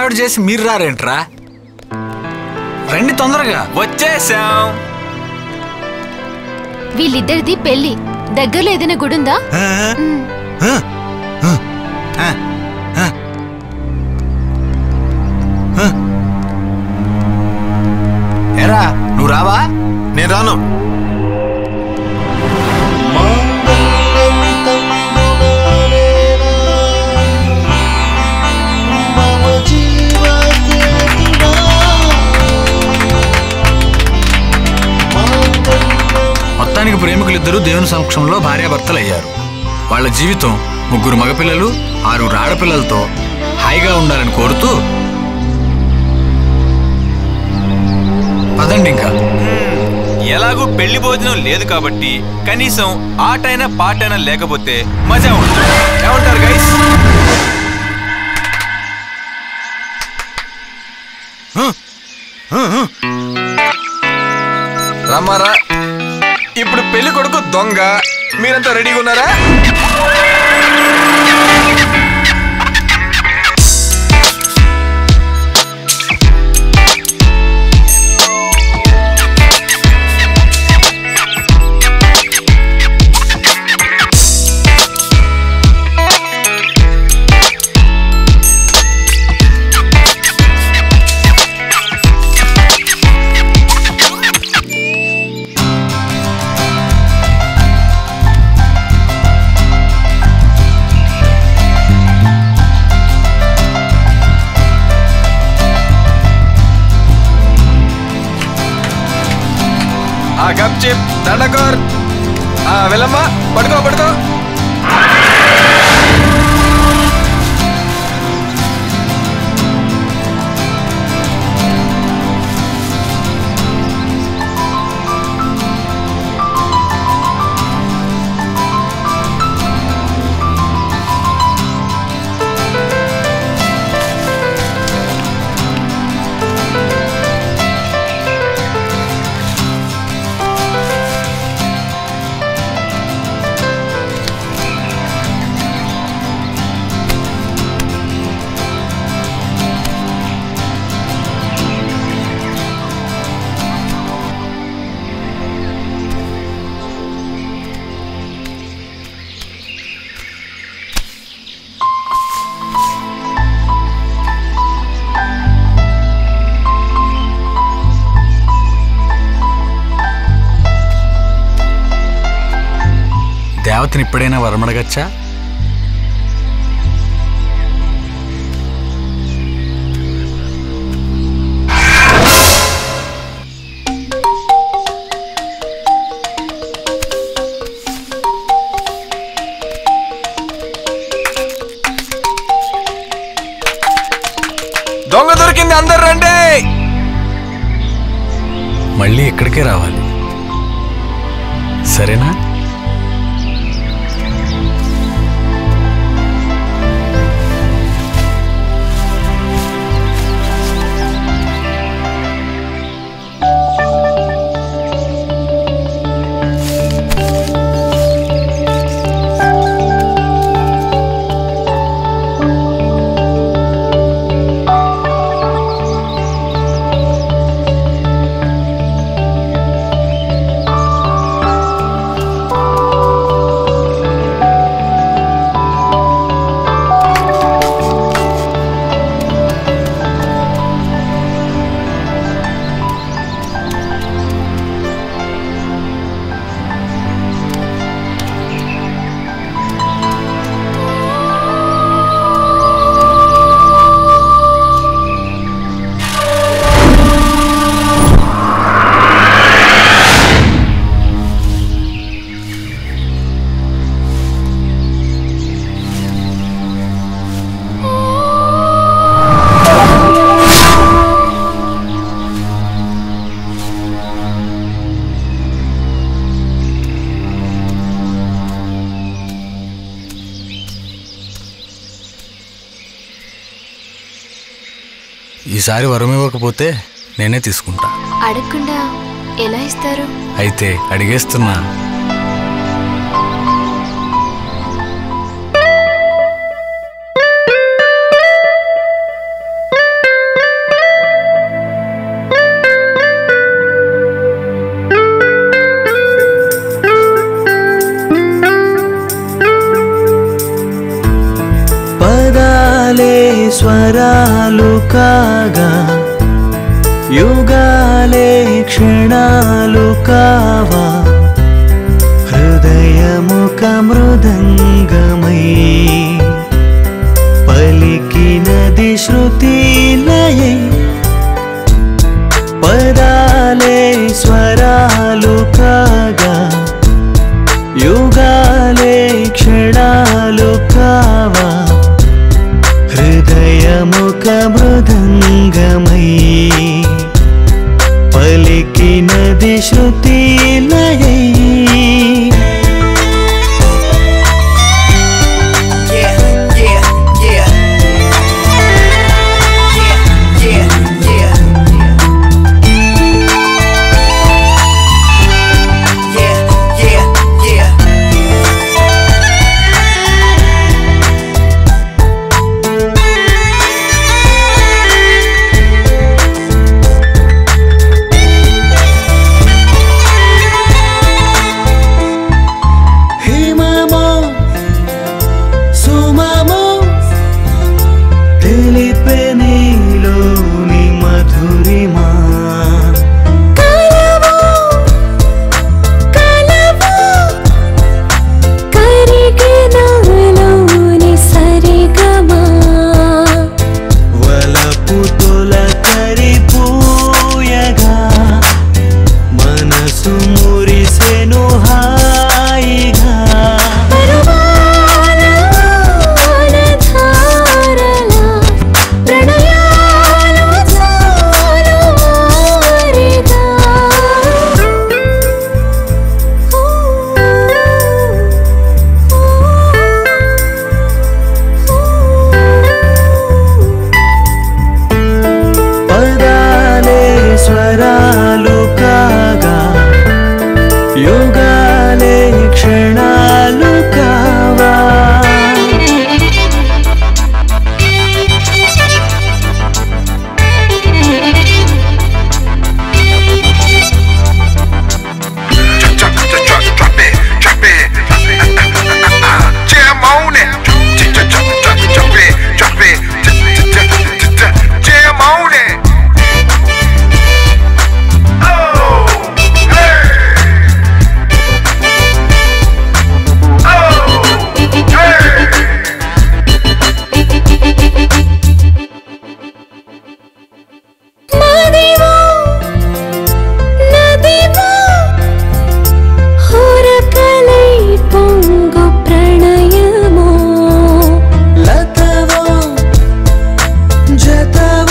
హడావిడి చేసి మీరు రారేంట్రా రండి తొందరగా వచ్చేసాం వీళ్ళిద్దరిది పెళ్లి దగ్గరలో ఏదైనా గుడుందా మ్, ఎరా నువ్వు రావా నేను రాను మొత్తానికి ప్రేమికులిద్దరూ దేవుని సమక్షంలో భార్యాభర్తలు అయ్యారు వాళ్ళ జీవితం ముగ్గురు మగపిల్లలు ఆరుగురు ఆడపిల్లలతో హాయిగా ఉండాలని కోరుతూ పదండి ఇంకా ఎలాగూ పెళ్లి భోజనం లేదు కాబట్టి కనీసం ఆటైనా పాటైనా లేకపోతే మజా ఉంటుంది ఏమంటారు గైస్ రమ్మారా ఇప్పుడు పెళ్లి కొడుకు దొంగ మీరంతా రెడీగా ఉన్నారా ఆ గప్ చిప్ దండకోర్ ఆ వెళ్ళమ్మా పడుకో పడుకో దేవతని ఇప్పుడైనా వరమడగచ్చా దొంగ దొరికింది అందరు రండి మళ్ళీ ఇక్కడికే రావాలి సరేనా ఈసారి వరం ఇవ్వకపోతే నేనే తీసుకుంటా అడగకుండా ఎలా ఇస్తారు అయితే అడిగేస్తున్నా స్వరాలు కాగా యుగాలే క్షణాలు కావా హృదయముఖ మృదంగమై పలికినది శృతి లయై పదాలే స్వరాలు కాగా యుగాలే క్షణాలు కావా హృదయముఖ మృదంగమై పలికినది శృతి లయై Yeah, yeah, yeah. Yeah, yeah, yeah. Yeah, yeah, yeah. హిమమో సుమమో తెలిపే నీలోని మధురిమా వలపు తొల కరిపూయగా మనసు మురిసెను హాయిగా పదాలే స్వరాలు కాగా యుగాలే క్షణాలు కావా Drop, drop, drop, drop it, drop it. Jam on it. Drop, drop, drop, drop it, drop it. Jam on it. Oh, hey. Oh, hey. పొంగు ప్రణయమో లతవో జతవో